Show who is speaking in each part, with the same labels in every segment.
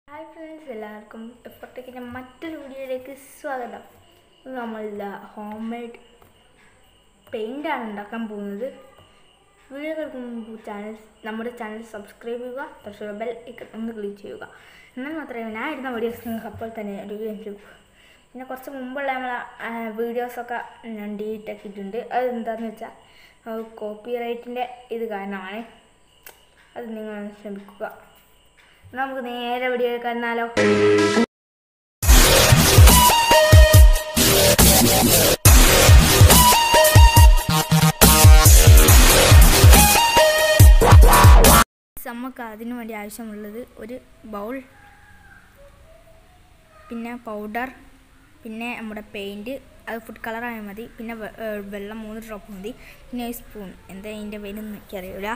Speaker 1: hi friends എല്ലാവർക്കും എപ്പോഴത്തേക്കിൻ്റെ മറ്റൊരു വീഡിയോയിലേക്ക് സ്വാഗതം ഇത് നമ്മളുടെ ഹോം മെയ്ഡ് പെയിൻ്റാണ് ഉണ്ടാക്കാൻ പോകുന്നത് വീഡിയോ കേൾക്കുമ്പോൾ ചാനൽ നമ്മുടെ ചാനൽ സബ്സ്ക്രൈബ് ചെയ്യുക പക്ഷേ ബെൽ ഐക്കൺ ഒന്ന് ക്ലിക്ക് ചെയ്യുക എന്നാൽ മാത്രമേ ഞാൻ ഇടുന്ന വീഡിയോസ് നിങ്ങൾക്ക് അപ്പോൾ തന്നെ ലഭിക്കൂ പിന്നെ കുറച്ച് മുമ്പുള്ള നമ്മളെ വീഡിയോസൊക്കെ ഞാൻ ഡിലീറ്റ് ആക്കിയിട്ടുണ്ട് അത് എന്താണെന്ന് വെച്ചാൽ കോപ്പി റൈറ്റിൻ്റെ ഇത് കാരണമാണ് അത് നിങ്ങൾ ശ്രമിക്കുക നമുക്ക് നേരെ വീഡിയോ കണ്ടാലോ നമുക്ക് അതിനു വേണ്ടി ആവശ്യമുള്ളത് ഒരു ബൗൾ പിന്നെ പൗഡർ പിന്നെ നമ്മുടെ പെയിൻറ്റ് അത് ഫുഡ് കളറായാൽ മതി പിന്നെ വെ- ഏർ വെള്ളം മൂന്ന് ഡ്രോപ്പ് മതി പിന്നെ ഒരു സ്പൂൺ എന്താ അതിൻ്റെ പേരൊന്നും എനിക്കറിയില്ല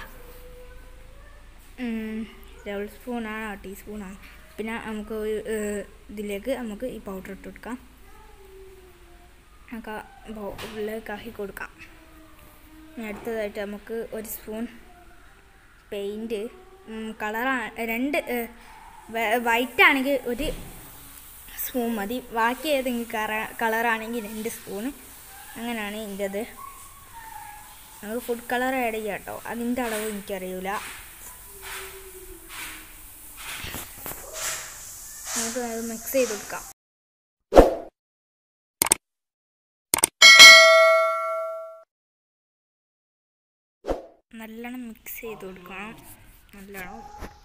Speaker 1: ടേബിൾ സ്പൂണാണ് ടീസ്പൂണാണ് പിന്നെ നമുക്ക് ഒരു, ഏഹ്, ഇതിലേക്ക് നമുക്ക് ഈ പൗഡർ ഇട്ട് കൊടുക്കാം നമുക്ക് ബൗളിലേക്ക് ആക്കി കൊടുക്കാം ഇനി അടുത്തതായിട്ട് നമുക്ക് ഒരു സ്പൂൺ പെയിൻറ്റ് കളറാണ് രണ്ട് വൈറ്റ് ആണെങ്കിൽ ഒരു സ്പൂൺ മതി ബാക്കി ഏതെങ്കിലും കറ കളറാണെങ്കിൽ രണ്ട് സ്പൂണ് അങ്ങനെയാണ് ഇതിൻ്റെത് നമുക്ക് ഫുഡ് കളർ ആഡ് ചെയ്യാം കേട്ടോ അതിൻ്റെ അളവ് എനിക്കറിയില്ല നമുക്ക് അത് മിക്സ് ചെയ്ത് കൊടുക്കാം നല്ലോണം മിക്സ് ചെയ്ത് കൊടുക്കണം നല്ലോണം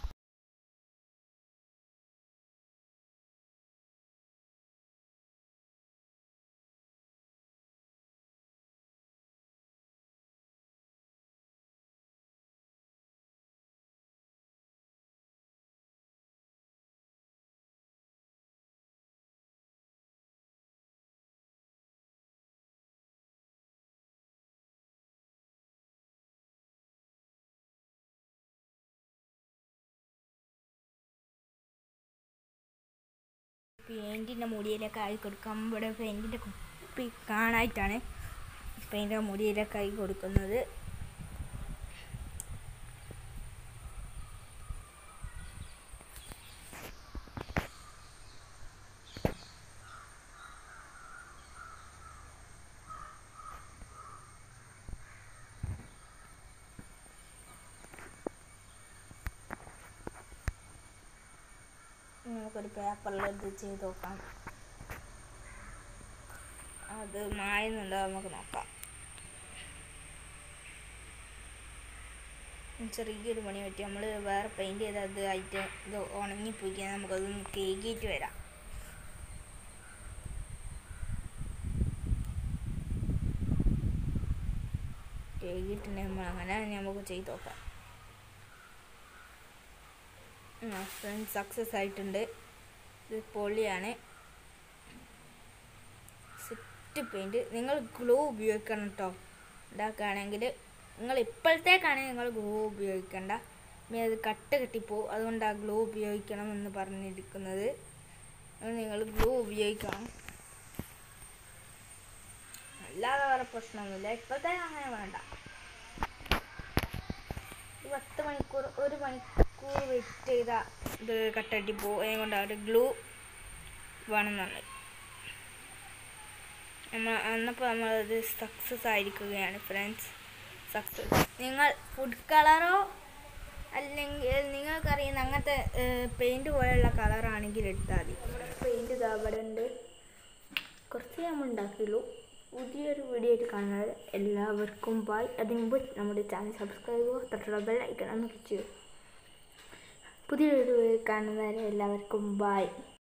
Speaker 1: പെയിൻറ്റിൻ്റെ മുടിയിലൊക്കെ ആയി കൊടുക്കാം ഇവിടെ പെയിൻറ്റിൻ്റെ കുപ്പി കാണായിട്ടാണ് പെയിൻറ്റിൻ്റെ മുടിയിലൊക്കെ ആയി കൊടുക്കുന്നത് നമുക്കൊരു പേപ്പറിൽ ഇത് ചെയ്ത് നോക്കാം അത് മായുന്നുണ്ടോ നമുക്ക് നോക്കാം ചെറിയൊരു പണി പറ്റി നമ്മൾ വേറെ പെയിൻറ് ചെയ്ത് അത് ആയിട്ട് ഇത് ഉണങ്ങിപ്പോയിക്കാൻ നമുക്കതൊന്ന് കേക്കിയിട്ട് വരാം കേക്കിട്ടുണ്ടെങ്കിൽ നമ്മൾ അങ്ങനെ നമുക്ക് ചെയ്ത് നോക്കാം ഫ്രണ്ട് സക്സസ് ആയിട്ടുണ്ട് ഇത് പൊളിയാണ് സെറ്റ് പെയിൻറ്റ് നിങ്ങൾ ഗ്ലൂ ഉപയോഗിക്കണം കേട്ടോ ഉണ്ടാക്കുകയാണെങ്കിൽ നിങ്ങൾ ഇപ്പോഴത്തേക്കാണെങ്കിൽ നിങ്ങൾ ഗ്ലൂ ഉപയോഗിക്കണ്ട ഇനി അത് കട്ട കെട്ടിപ്പോവും അതുകൊണ്ട് ആ ഗ്ലൂ ഉപയോഗിക്കണം എന്ന് പറഞ്ഞിരിക്കുന്നത് നിങ്ങൾ ഗ്ലൂ ഉപയോഗിക്കണം അല്ലാതെ വേറെ പ്രശ്നമൊന്നുമില്ല ഇപ്പോഴത്തേക്ക് അങ്ങനെ വേണ്ട ഒരു പത്ത് മണിക്കൂർ ഒരു മണിക്കൂർ വെയിറ്റ് ചെയ്ത ഇത് കട്ടട്ടി പോകും അതുകൊണ്ട് അവർ ഗ്ലൂ വേണമെന്നാണ് നമ്മൾ അന്നപ്പോൾ നമ്മളത് സക്സസ് ആയിരിക്കുകയാണ് ഫ്രണ്ട്സ് സക്സസ് നിങ്ങൾ ഫുഡ് കളറോ അല്ലെങ്കിൽ നിങ്ങൾക്കറിയുന്ന അങ്ങനത്തെ പെയിൻറ് പോലെയുള്ള കളറാണെങ്കിൽ എടുത്താൽ മതി പെയിൻറ് ഇതാ അവിടെ ഉണ്ട് കുറച്ച് നമ്മൾ ഉണ്ടാക്കിയുള്ളൂ പുതിയൊരു വീഡിയോ ആയിട്ട് കാണുന്നത് എല്ലാവർക്കും ബായ് അതിന് മുമ്പ് നമ്മുടെ ചാനൽ സബ്സ്ക്രൈബ് ചെയ്യുക തൊട്ടുള്ള ബെൽ ഐക്കൺ ഒന്ന് ക്ലിക്ക് ചെയ്യുക പുതിയൊരു വീഡിയോ കാണുന്നവരെ എല്ലാവർക്കും ബായ്